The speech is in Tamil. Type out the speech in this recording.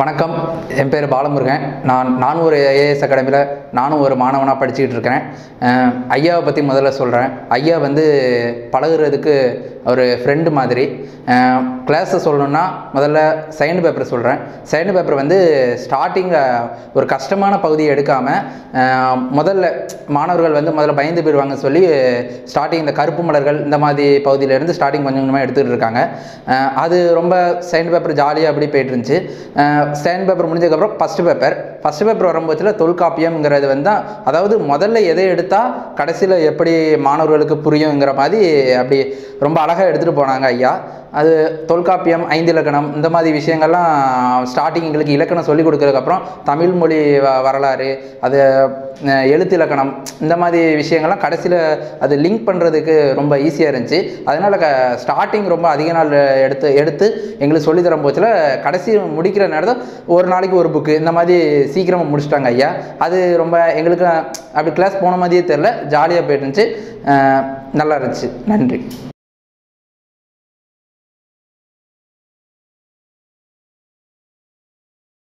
வணக்கம் என் பேர் பாலமுருகன் நான் நானும் ஒரு ஏஎஸ் அகாடமியில் நானும் ஒரு மாணவனாக படிச்சுக்கிட்டு இருக்கிறேன் அஹ் ஐயாவை பற்றி முதல்ல சொல்கிறேன் ஐயா வந்து பழகுறதுக்கு ஒரு ஃப்ரெண்டு மாதிரி கிளாஸை சொல்லணுன்னா முதல்ல செகண்ட் பேப்பர் சொல்கிறேன் செகண்ட் பேப்பர் வந்து ஸ்டார்டிங்கில் ஒரு கஷ்டமான பகுதியை எடுக்காமல் முதல்ல மாணவர்கள் வந்து முதல்ல பயந்து போயிடுவாங்க சொல்லி ஸ்டார்டிங் இந்த கருப்பு மலர்கள் இந்த மாதிரி பகுதியிலேருந்து ஸ்டார்டிங் கொஞ்சம் கொஞ்சமாக எடுத்துகிட்டு இருக்காங்க அஹ் அது ரொம்ப செகண்ட் பேப்பர் ஜாலியாக அப்படி போயிட்டு இருந்துச்சு செகண்ட் பேப்பர் முடிஞ்சதுக்கப்புறம் ஃபஸ்ட்டு பேப்பர் ஃபஸ்ட்டு பேப்பர் வரும்போதுல தொல்காப்பியம்ங்கிறது வந்து தான் அதாவது முதல்ல எதை எடுத்தால் கடைசியில் எப்படி மாணவர்களுக்கு புரியுங்கிற மாதிரி அப்படி ரொம்ப அழகாக எடுத்துகிட்டு போனாங்க ஐயா அது தொல்காப்பியம் ஐந்து இலக்கணம் இந்த மாதிரி விஷயங்கள்லாம் ஸ்டார்டிங் எங்களுக்கு இலக்கணம் சொல்லிக் கொடுக்கறதுக்கப்புறம் தமிழ் மொழி வ- வரலாறு அது அஹ், எழுத்து இலக்கணம் இந்த மாதிரி விஷயங்கள்லாம் கடைசியில் அது லிங்க் பண்ணுறதுக்கு ரொம்ப ஈஸியாக இருந்துச்சு அதனால் க ஸ்டார்டிங் ரொம்ப அதிக நாள் எடுத்து எடுத்து எங்களுக்கு சொல்லித் தரும் போச்சில் கடைசி முடிக்கிற நேரத்தில் ஒரு நாளைக்கு ஒரு புக்கு இந்த மாதிரி சீக்கிரமாக முடிச்சிட்டாங்க ஐயா அது ரொம்ப எங்களுக்கு அப்படி கிளாஸ் போன மாதிரியே தெரில ஜாலியாக போயிட்டு இருந்துச்சு அஹ், நல்லா இருந்துச்சு நன்றி